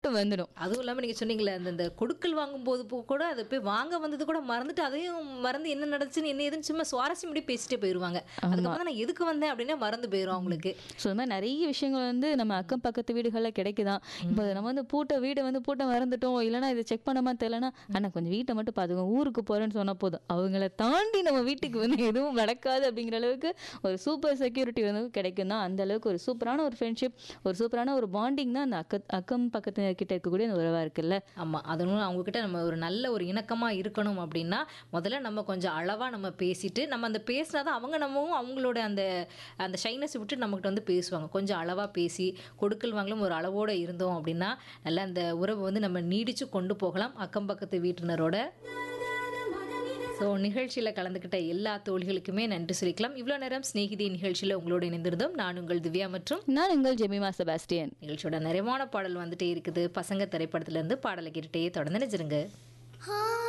நெருக்கம் வந்துடும் அதுவும் இல்லாம நீங்க சொன்னீங்களே அந்த இந்த கொடுக்கல் வாங்கும்போது போ- கூட அதை போய் வாங்க வந்தது கூட மறந்துட்டு அதையும் மறந்து என்ன நடந்துச்சுன்னு என்ன ஏதுன்னு சும்மா சுவாரஸ்யம் முடி பேசிட்டே போயிருவாங்க அதுக்கப்புறம் தான் நான் எதுக்கு வந்தேன் அப்படின்னா மறந்து போயிடும் அவங்களுக்கு ஸோ இந்த மாதிரி நிறைய விஷயங்கள் வந்து நம்ம அக்கம் பக்கத்து வீடுகளில் கிடைக்குதான் இப்போ நம்ம வந்து பூட்ட வீடை வந்து பூட்ட மறந்துட்டோம் இல்லைனா இதை செக் பண்ணாம தெரியலனா அண்ணா கொஞ்சம் வீட்டை மட்டும் பார்த்துக்கோ ஊருக்கு போகிறேன்னு சொன்னால் போதும் அவங்கள தாண்டி நம்ம வீட்டுக்கு வந்து எதுவும் நடக்காது அப்படிங்கிற அளவுக்கு ஒரு சூப்பர் செக்யூரிட்டி வந்து கிடைக்கும் தான் அந்த அளவுக்கு ஒரு சூப்பரான ஒரு ஃப்ரெண்ட்ஷிப் ஒரு சூப்பரான ஒரு பாண்டிங் தான் அந்த அக்க அக்கம் பக்கத்து கிட்ட இருக்கக்கூடிய அந்த உறவாக இருக்குல்ல ஆமா அதனால அவங்க கிட்ட நம்ம ஒரு நல்ல ஒரு இணக்கமா இருக்கணும் அப்படின்னா முதல்ல நம்ம கொஞ்சம் அளவா நம்ம பேசிட்டு நம்ம அந்த பேசினாதான் அவங்க நம்மவும் அவங்களோட அந்த அந்த ஷைனஸ் விட்டு நம்மகிட்ட வந்து பேசுவாங்க கொஞ்சம் அளவா பேசி கொடுக்கல் வாங்கலும் ஒரு அளவோட இருந்தோம் அப்படின்னா நல்லா அந்த உறவை வந்து நம்ம நீடிச்சு கொண்டு போகலாம் அக்கம் பக்கத்து வீட்டினரோட ஸோ நிகழ்ச்சியில் கலந்துக்கிட்ட எல்லா தோழிகளுக்குமே நன்றி சொல்லிக்கலாம் இவ்வளோ நேரம் ஸ்நேகிதி நிகழ்ச்சியில் உங்களோட இணைந்திருந்தோம் நான் உங்கள் திவ்யா மற்றும் நான் உங்கள் ஜெமிமா செபாஸ்டியன் நிகழ்ச்சியோட நிறைவான பாடல் வந்துட்டே இருக்குது பசங்க திரைப்படத்துல இருந்து பாடலை கேட்டுட்டே தொடர்ந்து நினைச்சிருங்க